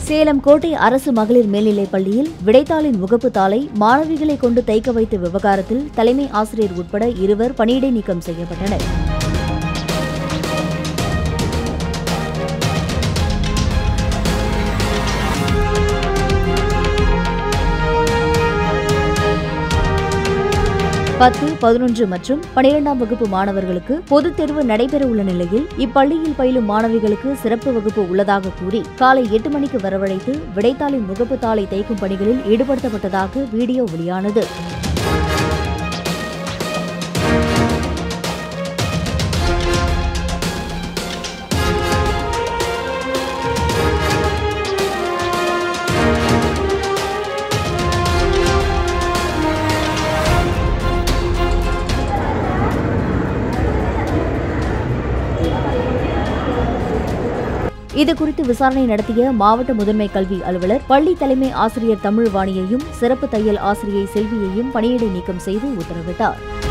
சேலம் கோட்டை அரசு மகளிர் மேல்நிலைப் பள்ளியில் விடைத்தாளின் முகப்பு தாளை மாணவிகளை கொண்டு தைக்க வைத்த விவகாரத்தில் தலைமை ஆசிரியர் உட்பட இருவர் பணியிடை நீக்கம் செய்யப்பட்டனர் பத்து பதினொன்று மற்றும் பனிரெண்டாம் வகுப்பு மாணவர்களுக்கு பொதுத் தேர்வு நடைபெறவுள்ள நிலையில் இப்பள்ளியில் பயிலும் மாணவிகளுக்கு சிறப்பு வகுப்பு உள்ளதாக கூறி காலை எட்டு மணிக்கு வரவழைத்து விடைத்தாளின் முகப்பு தாளை தைக்கும் பணிகளில் ஈடுபடுத்தப்பட்டதாக வீடியோ வெளியானது இதுகுறித்து விசாரணை நடத்திய மாவட்ட முதன்மை கல்வி அலுவலர் பள்ளி தலைமை ஆசிரியர் தமிழ்வாணியையும் சிறப்பு தையல் ஆசிரியை செல்வியையும் பணியிடை நீக்கம் செய்து உத்தரவிட்டார்